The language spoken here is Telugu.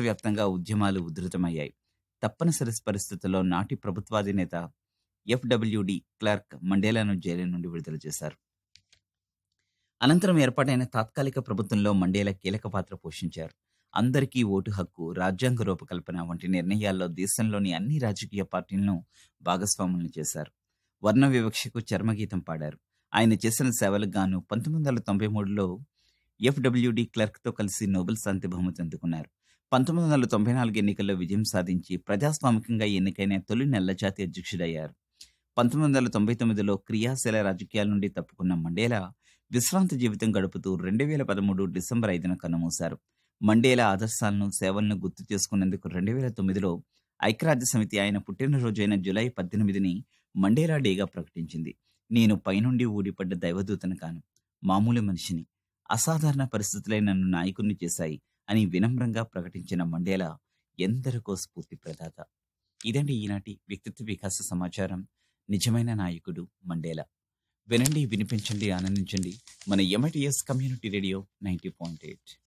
దేశవ్యాప్తంగా ఉద్యమాలు ఉధృతమయ్యాయి తప్పనిసరి పరిస్థితుల్లో నాటి ప్రభుత్వాధినేత ఎఫ్డబ్ల్యూడి క్లర్క్ మండేలాను జైలు నుండి విడుదల చేశారు అనంతరం ఏర్పాటైన తాత్కాలిక ప్రభుత్వంలో మండేలా కీలక పాత్ర పోషించారు అందరికీ ఓటు హక్కు రాజ్యాంగ రూపకల్పన వంటి నిర్ణయాల్లో దేశంలోని అన్ని రాజకీయ పార్టీలను భాగస్వాములను చేశారు వర్ణ వివక్షకు చర్మగీతం పాడారు ఆయన చేసిన సేవలకు గాను పంతొమ్మిది వందల తొంభై మూడులో ఎఫ్డబ్ల్యూడి క్లర్క్తో కలిసి నోబెల్ శాంతి బహుమతి అందుకున్నారు పంతొమ్మిది వందల తొంభై నాలుగు ఎన్నికల్లో విజయం సాధించి ప్రజాస్వామికంగా ఎన్నికైన తొలి నల్లజాతి అధ్యక్షుడయ్యారు పంతొమ్మిది వందల తొంభై తొమ్మిదిలో క్రియాశీల రాజకీయాల నుండి తప్పుకున్న మండేలా విశ్రాంతి జీవితం గడుపుతూ రెండు వేల పదమూడు డిసెంబర్ ఐదున కన్నుమూశారు మండేలా ఆదర్శాలను సేవలను గుర్తు చేసుకునేందుకు రెండు వేల తొమ్మిదిలో ఐక్యరాజ్య సమితి ఆయన పుట్టినరోజైన జూలై పద్దెనిమిదిని మండేలా డేగా ప్రకటించింది నేను పైనుండి ఊడిపడ్డ దైవదూతను కాను మామూలు మనిషిని అసాధారణ పరిస్థితులే నన్ను నాయకుణ్ణి చేశాయి అని వినమ్రంగా ప్రకటించిన మండేలా ఎందరికో స్ఫూర్తి ప్రదాత ఇదండి ఈనాటి వ్యక్తిత్వ వికాస సమాచారం నిజమైన నాయకుడు మండేలా వినండి వినిపించండి ఆనందించండి మన MITS community radio ninety point eight